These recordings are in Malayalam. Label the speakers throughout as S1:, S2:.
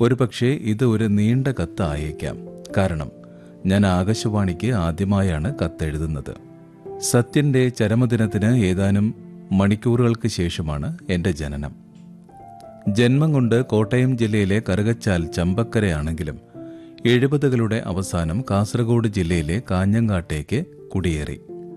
S1: ഒരുപക്ഷെ ഇത് ഒരു നീണ്ട കത്ത് ആയേക്കാം കാരണം ഞാൻ ആകാശവാണിക്ക് ആദ്യമായാണ് കത്തെഴുതുന്നത് സത്യന്റെ ചരമദിനത്തിന് ഏതാനും മണിക്കൂറുകൾക്ക് ശേഷമാണ് എന്റെ ജനനം ജന്മം കൊണ്ട് കോട്ടയം ജില്ലയിലെ കറുകച്ചാൽ ചമ്പക്കരയാണെങ്കിലും എഴുപതുകളുടെ അവസാനം കാസർഗോഡ് ജില്ലയിലെ കാഞ്ഞങ്ങാട്ടേക്ക് കുടിയേറി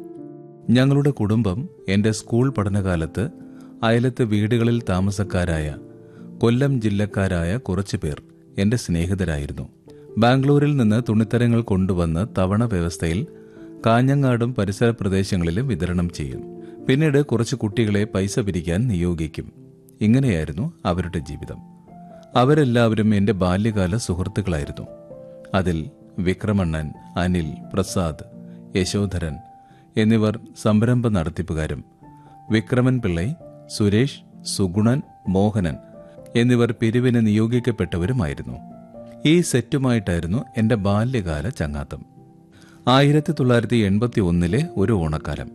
S1: ഞങ്ങളുടെ കുടുംബം എന്റെ സ്കൂൾ പഠനകാലത്ത് അയലത്ത് വീടുകളിൽ താമസക്കാരായ കൊല്ലം ജില്ലക്കാരായ കുറച്ചു പേർ എന്റെ സ്നേഹിതരായിരുന്നു ബാംഗ്ലൂരിൽ നിന്ന് തുണിത്തരങ്ങൾ കൊണ്ടുവന്ന് തവണ വ്യവസ്ഥയിൽ കാഞ്ഞങ്ങാടും പരിസര പ്രദേശങ്ങളിലും വിതരണം ചെയ്യും പിന്നീട് കുറച്ച് കുട്ടികളെ പൈസ പിരിക്കാൻ നിയോഗിക്കും ഇങ്ങനെയായിരുന്നു അവരുടെ ജീവിതം അവരെല്ലാവരും എന്റെ ബാല്യകാല സുഹൃത്തുക്കളായിരുന്നു അതിൽ വിക്രമണ്ണൻ അനിൽ പ്രസാദ് യശോധരൻ എന്നിവർ സംരംഭ നടത്തിപ്പുകാരും വിക്രമൻ പിള്ളൈ സുരേഷ് സുഗുണൻ മോഹനൻ എന്നിവർ പിരിവിന് നിയോഗിക്കപ്പെട്ടവരുമായിരുന്നു ഈ സെറ്റുമായിട്ടായിരുന്നു എന്റെ ബാല്യകാല ചങ്ങാത്തം ആയിരത്തി തൊള്ളായിരത്തി എൺപത്തി ഒന്നിലെ ഒരു ഓണക്കാലം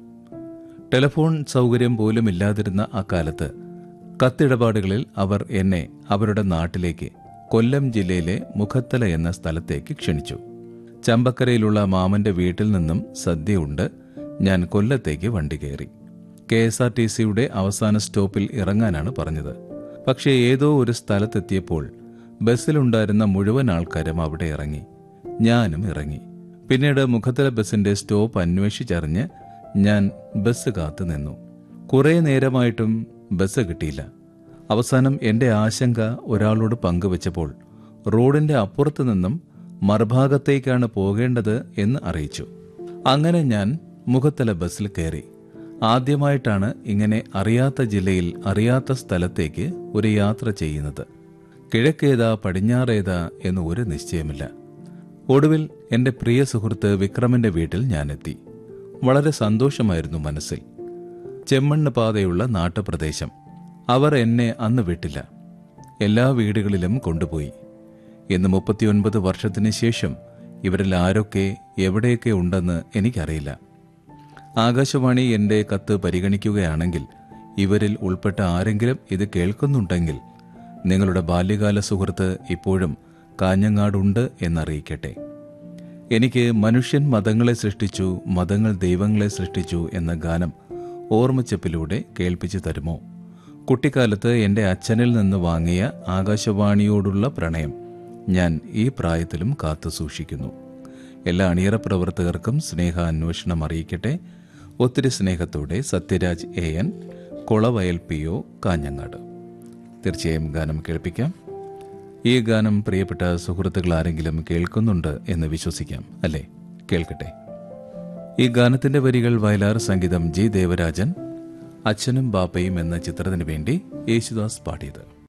S1: ടെലിഫോൺ സൗകര്യം പോലും ഇല്ലാതിരുന്ന അക്കാലത്ത് കത്തിടപാടുകളിൽ അവർ എന്നെ അവരുടെ നാട്ടിലേക്ക് കൊല്ലം ജില്ലയിലെ മുഖത്തല എന്ന സ്ഥലത്തേക്ക് ക്ഷണിച്ചു ചമ്പക്കരയിലുള്ള മാമന്റെ വീട്ടിൽ നിന്നും സദ്യയുണ്ട് ഞാൻ കൊല്ലത്തേക്ക് വണ്ടി കയറി കെ എസ് ആർ ടി സിയുടെ അവസാന സ്റ്റോപ്പിൽ ഇറങ്ങാനാണ് പറഞ്ഞത് പക്ഷേ ഏതോ ഒരു സ്ഥലത്തെത്തിയപ്പോൾ ബസ്സിലുണ്ടായിരുന്ന മുഴുവൻ ആൾക്കാരും അവിടെ ഇറങ്ങി ഞാനും ഇറങ്ങി പിന്നീട് മുഖത്തല ബസിന്റെ സ്റ്റോപ്പ് അന്വേഷിച്ചറിഞ്ഞ് ഞാൻ ബസ് കാത്തു നിന്നു കുറേ നേരമായിട്ടും ബസ് കിട്ടിയില്ല അവസാനം എന്റെ ആശങ്ക ഒരാളോട് പങ്കുവച്ചപ്പോൾ റോഡിന്റെ അപ്പുറത്തു നിന്നും മറുഭാഗത്തേക്കാണ് പോകേണ്ടത് എന്ന് അറിയിച്ചു അങ്ങനെ ഞാൻ മുഖത്തല ബസ്സിൽ കയറി ആദ്യമായിട്ടാണ് ഇങ്ങനെ അറിയാത്ത ജില്ലയിൽ അറിയാത്ത സ്ഥലത്തേക്ക് ഒരു യാത്ര ചെയ്യുന്നത് കിഴക്കേതാ പടിഞ്ഞാറേതാ എന്ന് ഒരു നിശ്ചയമില്ല ഒടുവിൽ എന്റെ പ്രിയ സുഹൃത്ത് വിക്രമന്റെ വീട്ടിൽ ഞാനെത്തി വളരെ സന്തോഷമായിരുന്നു മനസ്സിൽ ചെമ്മണ്ണ് പാതയുള്ള നാട്ടുപ്രദേശം അവർ എന്നെ അന്ന് വിട്ടില്ല എല്ലാ വീടുകളിലും കൊണ്ടുപോയി ഇന്ന് മുപ്പത്തിയൊൻപത് വർഷത്തിന് ശേഷം ഇവരിൽ ആരൊക്കെ എവിടെയൊക്കെ ഉണ്ടെന്ന് എനിക്കറിയില്ല ആകാശവാണി എന്റെ കത്ത് പരിഗണിക്കുകയാണെങ്കിൽ ഇവരിൽ ഉൾപ്പെട്ട ആരെങ്കിലും ഇത് കേൾക്കുന്നുണ്ടെങ്കിൽ നിങ്ങളുടെ ബാല്യകാല സുഹൃത്ത് ഇപ്പോഴും കാഞ്ഞങ്ങാടുണ്ട് എന്നറിയിക്കട്ടെ എനിക്ക് മനുഷ്യൻ മതങ്ങളെ സൃഷ്ടിച്ചു മതങ്ങൾ ദൈവങ്ങളെ സൃഷ്ടിച്ചു എന്ന ഗാനം ഓർമ്മച്ചപ്പിലൂടെ കേൾപ്പിച്ചു തരുമോ കുട്ടിക്കാലത്ത് എൻ്റെ അച്ഛനിൽ നിന്ന് വാങ്ങിയ ആകാശവാണിയോടുള്ള പ്രണയം ഞാൻ ഈ പ്രായത്തിലും കാത്തു സൂക്ഷിക്കുന്നു എല്ലാ അണിയറ പ്രവർത്തകർക്കും സ്നേഹ അന്വേഷണം അറിയിക്കട്ടെ ഒത്തിരി സ്നേഹത്തോടെ Sathyaraj A N Kolavayal P O Kanhangad തീർച്ചയായും ഗാനം കേൾപ്പിക്കാം ഈ ഗാനം പ്രിയപ്പെട്ട സുഹൃത്തുക്കൾ ആരെങ്കിലും കേൾക്കുന്നുണ്ട് എന്ന് വിശ്വസിക്കാം അല്ലേ കേൾക്കട്ടെ ഈ ഗാനത്തിന്റെ വരികൾ വയലാർ സംഗീതം ജി ദേവരാജൻ അച്ഛനും ബാപ്പയും എന്ന ചിത്രത്തിനു വേണ്ടി യേശുദാസ് പാടിയത്